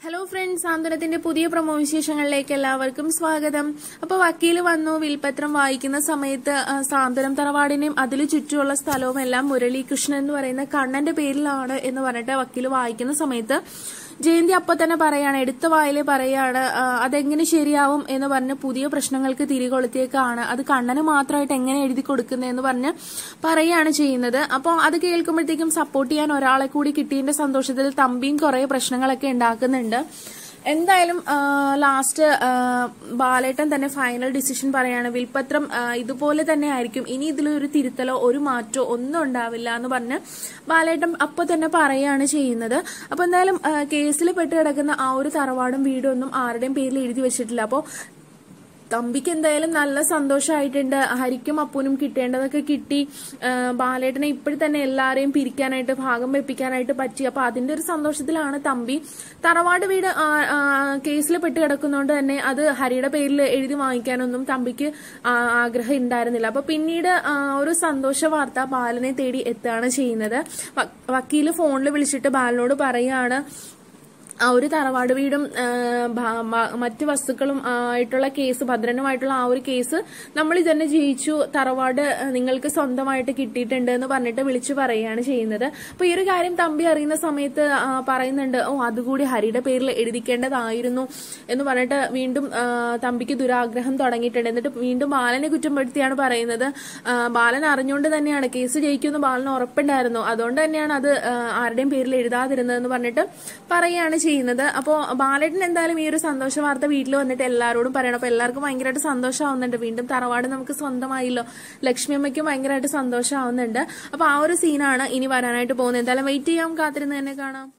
hello friends സാന്ത്വനത്തിന്റെ പുതിയ promo വിശേഷങ്ങളിലേക്ക് എല്ലാവർക്കും സ്വാഗതം അപ്പൊ വക്കീല് വന്നു വിൽപത്രം വായിക്കുന്ന സമയത്ത് ആ, സാന്ത്വനം തറവാടിനെയും അതിലു ചുറ്റുമുള്ള സ്ഥലവും എല്ലാം മുരളീകൃഷ്ണൻ എന്ന് പറയുന്ന കണ്ണന്റെ പേരിലാണ് എന്ന് പറഞ്ഞിട്ട് വക്കീല് വായിക്കുന്ന സമയത്ത് ജയന്തി അപ്പൊ തന്നെ പറയാണ് എടുത്ത വായില് പറയാണ് ആ, അതെങ്ങനെ ശരിയാവും എന്ന് പറഞ്ഞ് പുതിയ പ്രശ്നങ്ങൾക്ക് തിരികൊളുത്തിയേക്കാണ് അത് കണ്ണന് മാത്രമായിട്ട് എങ്ങനെ എഴുതി കൊടുക്കുന്നതെന്ന് പറഞ്ഞ് പറയാണ് ചെയ്യുന്നത് അപ്പോൾ അത് കേൾക്കുമ്പോഴത്തേക്കും സപ്പോർട്ട് ചെയ്യാൻ ഒരാളെ കൂടി കിട്ടിയതിന്റെ സന്തോഷത്തിൽ തമ്പിയും കുറെ പ്രശ്നങ്ങളൊക്കെ ഉണ്ടാക്കുന്നുണ്ട് എന്തായാലും ലാസ്റ്റ് ബാലേട്ടൻ തന്നെ ഫൈനൽ ഡിസിഷൻ പറയാണ് വിൽപത്രം ആ, ഇതുപോലെ തന്നെ ആയിരിക്കും ഇനി ഇതിലൊരു തിരുത്തലോ ഒരു മാറ്റോ ഒന്നും ഉണ്ടാവില്ല എന്ന് പറഞ്ഞ് ബാലേട്ടൻ അപ്പൊ തന്നെ പറയാണ് ചെയ്യുന്നത് അപ്പൊ എന്തായാലും കേസിൽ പെട്ട് കിടക്കുന്ന ആ ഒരു തറവാടും വീടും ഒന്നും ആരുടെയും പേരിൽ എഴുതി വെച്ചിട്ടില്ല അപ്പോൾ തമ്പിക്ക് എന്തായാലും നല്ല സന്തോഷമായിട്ടുണ്ട് ഹരിക്കും അപ്പൂനും കിട്ടേണ്ടതൊക്കെ കിട്ടി ആ, ബാലേട്ടനെ ഇപ്പോഴും തന്നെ എല്ലാരെയും പിരിക്കാനായിട്ട് ഭാഗം വെപ്പിക്കാനായിട്ട് പറ്റി അപ്പൊ അതിന്റെ ഒരു സന്തോഷത്തിലാണ് തമ്പി തറവാട് വീട് കേസിൽ പെട്ട് കിടക്കുന്നതുകൊണ്ട് തന്നെ അത് ഹരിയുടെ പേരിൽ എഴുതി വാങ്ങിക്കാനൊന്നും തമ്പിക്ക് ആ, ആഗ്രഹം ഉണ്ടായിരുന്നില്ല അപ്പൊ പിന്നീട് ആ, ഒരു സന്തോഷ വാർത്ത ബാലനെ തേടി എത്തുകയാണ് ചെയ്യുന്നത് വ- വക്കീല് ഫോണിൽ വിളിച്ചിട്ട് ബാലനോട് പറയാണ് ആ ഒരു തറവാട് വീടും ആ, ഭ- മ- മറ്റ് വസ്തുക്കളും ആ, ആയിട്ടുള്ള കേസ് ഭദ്രനുമായിട്ടുള്ള ആ ഒരു കേസ് നമ്മൾ ഇതന്നെ ജയിച്ചു തറവാട് ആ, നിങ്ങൾക്ക് സ്വന്തമായിട്ട് കിട്ടിയിട്ടുണ്ട് എന്ന് പറഞ്ഞിട്ട് വിളിച്ചു പറയുകയാണ് ചെയ്യുന്നത് അപ്പൊ ഈ ഒരു കാര്യം തമ്പി അറിയുന്ന സമയത്ത് ആ, പറയുന്നുണ്ട് ഓ അതുകൂടി ഹരിയുടെ പേരിൽ എഴുതിക്കേണ്ടതായിരുന്നു എന്ന് പറഞ്ഞിട്ട് വീണ്ടും ആ, തമ്പിക്ക് ദുരാഗ്രഹം തുടങ്ങിയിട്ടുണ്ട് എന്നിട്ട് വീണ്ടും ബാലനെ കുറ്റപ്പെടുത്തിയാണ് പറയുന്നത് ആ, ബാലൻ അറിഞ്ഞുകൊണ്ട് തന്നെയാണ് കേസ് ജയിക്കുമെന്ന് ബാലന് ഉറപ്പുണ്ടായിരുന്നു അതുകൊണ്ട് തന്നെയാണ് അത് ആ, ആരുടെയും പേരിൽ എഴുതാതിരുന്നതെന്ന് പറഞ്ഞിട്ട് പറയുകയാണ് ചെയ്യുന്നത് അപ്പോൾ ബാലേട്ടൻ എന്തായാലും ഈ ഒരു സന്തോഷ വാർത്ത വീട്ടിൽ വന്നിട്ട് എല്ലാവരോടും പറയണം അപ്പൊ എല്ലാവർക്കും ഭയങ്കരമായിട്ട് സന്തോഷമാവുന്നുണ്ട് വീണ്ടും തറവാട് നമുക്ക് സ്വന്തമായില്ലോ ലക്ഷ്മി അമ്മയ്ക്കും ഭയങ്കരമായിട്ട് സന്തോഷമാവുന്നുണ്ട് അപ്പൊ ആ ഒരു സീനാണ് ഇനി വരാനായിട്ട് പോകുന്നത് എന്തായാലും വെയിറ്റ് ചെയ്യാം കാത്തിരുന്ന് തന്നെ കാണാം